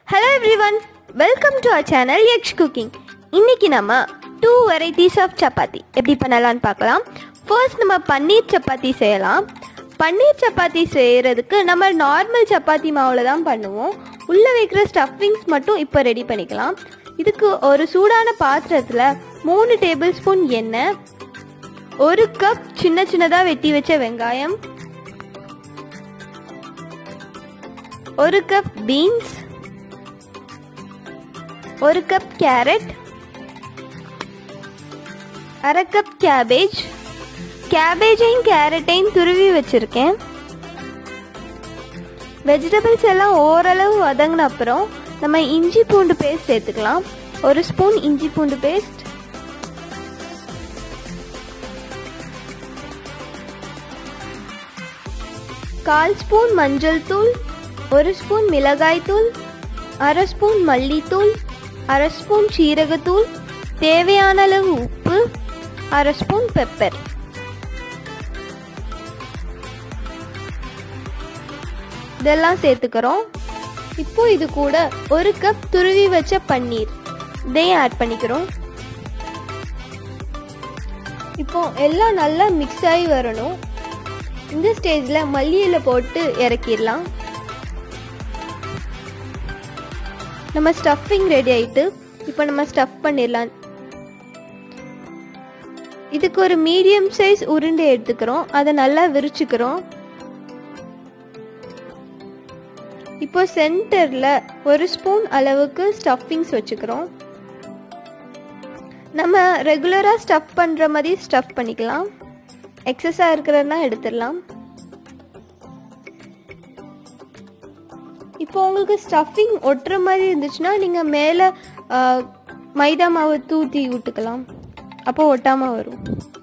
hello everyone welcome to our channel X cooking இன்னைக்கு நம்ம two varieties of chapati எப்படி பண்ணலாம்னு பார்க்கலாம் ஃபர்ஸ்ட் நம்ம பன்னீர் சப்பாத்தி செய்யலாம் பன்னீர் சப்பாத்தி செய்கிறதுக்கு நம்ம நார்மல் சப்பாத்தி மாவில் தான் பண்ணுவோம் உள்ளே வைக்கிற ஸ்டஃபிங்ஸ் மட்டும் இப்போ ரெடி பண்ணிக்கலாம் இதுக்கு ஒரு சூடான பாத்திரத்தில் மூணு டேபிள் ஸ்பூன் எண்ணெய் ஒரு கப் சின்ன சின்னதாக வெட்டி வச்ச வெங்காயம் ஒரு கப் பீன்ஸ் ஒரு கப் கேரட் அரை கப் கேபேஜ் கேபேஜையும் கேரட்டையும் துருவி வச்சிருக்கேன் வெஜிடபிள்ஸ் எல்லாம் ஓரளவு வதங்கின அப்புறம் நம்ம இஞ்சி பூண்டு பேஸ்ட் சேர்த்துக்கலாம் ஒரு ஸ்பூன் இஞ்சி பூண்டு பேஸ்ட் கால் ஸ்பூன் மஞ்சள் தூள் ஒரு ஸ்பூன் மிளகாய் தூள் அரை ஸ்பூன் மல்லித்தூள் அரை ஸ்பூன் சீரகத்தூள் தேவையான அளவு உப்பு அரை ஸ்பூன் பெப்பர் இதெல்லாம் சேர்த்துக்கிறோம் இப்போ இது கூட ஒரு கப் துருவி வச்ச பன்னீர் இதையும் ஆட் பண்ணிக்கிறோம் இப்போ எல்லாம் நல்லா மிக்ஸ் ஆகி வரணும் இந்த ஸ்டேஜில் மல்லியில போட்டு இறக்கிடலாம் நம்ம ஸ்டஃபிங் ரெடி ஆயிட்டு இப்போ நம்ம ஸ்டஃப் பண்ணிடலாம் இதுக்கு ஒரு மீடியம் சைஸ் உருண்டை எடுத்துக்கிறோம் அதை நல்லா விரிச்சுக்கிறோம் இப்போ சென்டரில் ஒரு ஸ்பூன் அளவுக்கு ஸ்டஃபிங்ஸ் வச்சுக்கிறோம் நம்ம ரெகுலராக ஸ்டஃப் பண்ணுற மாதிரி ஸ்டஃப் பண்ணிக்கலாம் எக்ஸஸாக இருக்கிறதுனா எடுத்துடலாம் இப்போ உங்களுக்கு ஸ்டஃபிங் ஒட்டுற மாதிரி இருந்துச்சுன்னா நீங்கள் மேலே மைதா மாவு தூத்தி விட்டுக்கலாம் அப்போ ஒட்டாமல் வரும்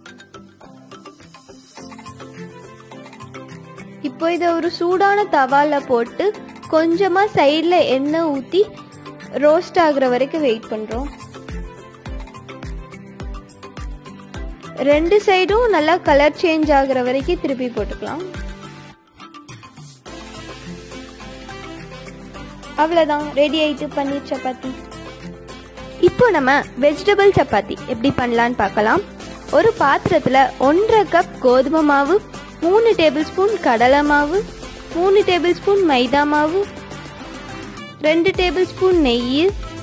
இப்போ இதை ஒரு சூடான தவால போட்டு கொஞ்சமாக சைடில் எண்ணெய் ஊற்றி ரோஸ்ட் ஆகுற வரைக்கும் வெயிட் பண்ணுறோம் ரெண்டு சைடும் நல்லா கலர் சேஞ்ச் ஆகுற வரைக்கும் திருப்பி போட்டுக்கலாம் அவ்வளோதான் ரெடி ஆயிட்டு பன்னீர் சப்பாத்தி இப்போ நம்ம வெஜிடபிள் சப்பாத்தி எப்படி பண்ணலான்னு பார்க்கலாம் ஒரு பாத்திரத்தில் ஒன்றரை கப் கோதுமை மாவு மூணு டேபிள் ஸ்பூன் கடலை மாவு மூணு டேபிள் ஸ்பூன் மைதா மாவு ரெண்டு டேபிள் ஸ்பூன் நெய்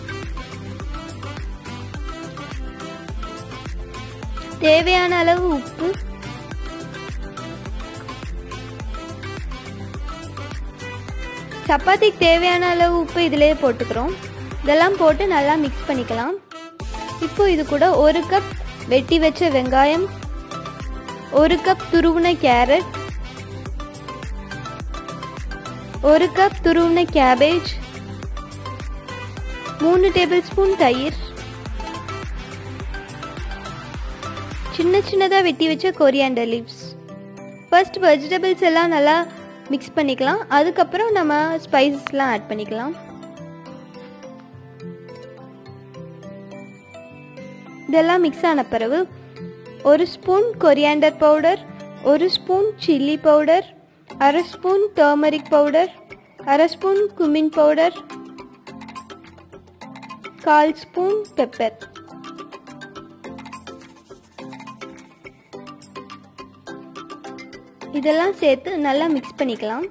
தேவையான அளவு உப்பு சப்பாத்திக்கு தேவையான அளவு உப்பு இதிலே போட்டுக்கிறோம் இதெல்லாம் போட்டு நல்லா மிக்ஸ் பண்ணிக்கலாம் இப்போ இது கூட ஒரு கப் வெட்டி வச்ச வெங்காயம் ஒரு கப் துருவின கேரட் ஒரு கப் துருவின கேபேஜ் மூணு டேபிள் ஸ்பூன் தயிர் சின்ன சின்னதாக வெட்டி வச்ச கொரியாண்டர் லீவ்ஸ் ஃபர்ஸ்ட் வெஜிடபிள்ஸ் எல்லாம் நல்லா மிக்ஸ் பண்ணிக்கலாம் அதுக்கப்புறம் நம்ம ஸ்பைசஸ்லாம் ஆட் பண்ணிக்கலாம் இதெல்லாம் மிக்ஸ் ஆன பிறகு ஒரு ஸ்பூன் கொரியாண்டர் பவுடர் ஒரு ஸ்பூன் சில்லி பவுடர் அரை ஸ்பூன் டர்மரிக் பவுடர் அரை ஸ்பூன் குமின் பவுடர் கால் ஸ்பூன் பெப்பர் இதெல்லாம் சேர்த்து நல்லா மிக்ஸ் பண்ணிக்கலாம்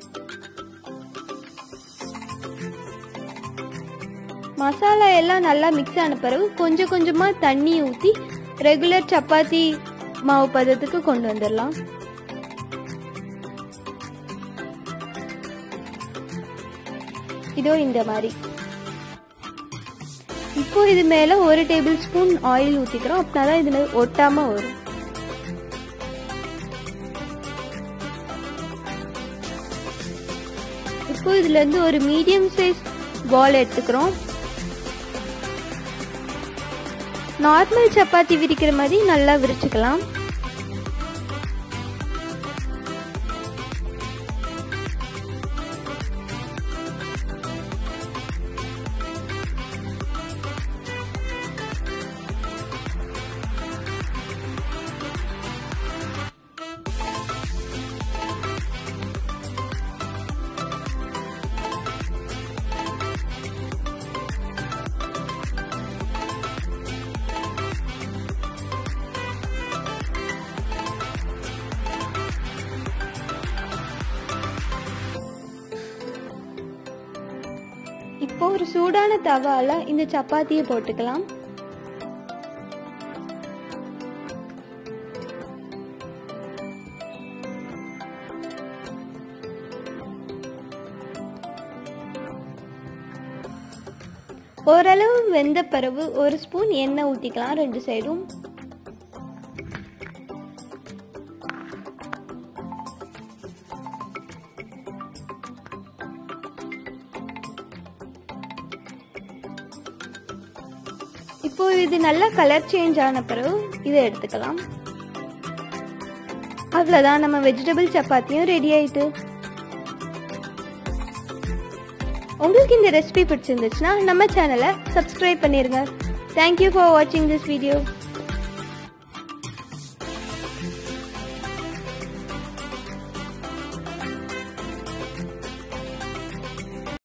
மசாலா எல்லாம் நல்லா மிக்ஸ் ஆன பிறகு கொஞ்சம் கொஞ்சமாக தண்ணி ஊற்றி ரெகுலர் சப்பாத்தி மாவு பதத்துக்கு கொண்டு வந்துடலாம் இதோ இந்த மாதிரி இப்போ இது மேலே ஒரு டேபிள் ஸ்பூன் ஆயில் ஊற்றிக்கிறோம் அப்படின்னா தான் இதில் ஒட்டாமல் வரும் இப்போ இதுல இருந்து ஒரு மீடியம் சைஸ் பால் எடுத்துக்கிறோம் நார்மல் சப்பாத்தி விரிக்கிற மாதிரி நல்லா விரிச்சுக்கலாம் இப்போ ஒரு சூடான தவால இந்த சப்பாத்தியை போட்டுக்கலாம் ஓரளவு வெந்த பிறகு ஒரு ஸ்பூன் எண்ணெய் ஊற்றிக்கலாம் ரெண்டு சைடும் இப்போ இது நல்லா கலர் சேஞ்ச் ஆன பிறகு இதை எடுத்துக்கலாம் அவ்வளோதான் நம்ம வெஜிடபிள் சப்பாத்தியும் ரெடி ஆயிட்டு உங்களுக்கு இந்த ரெசிபி பிடிச்சிருந்துச்சுன்னா நம்ம சேனலை சப்ஸ்கிரைப் பண்ணிருங்க தேங்க்யூ ஃபார் வாட்சிங் திஸ் வீடியோ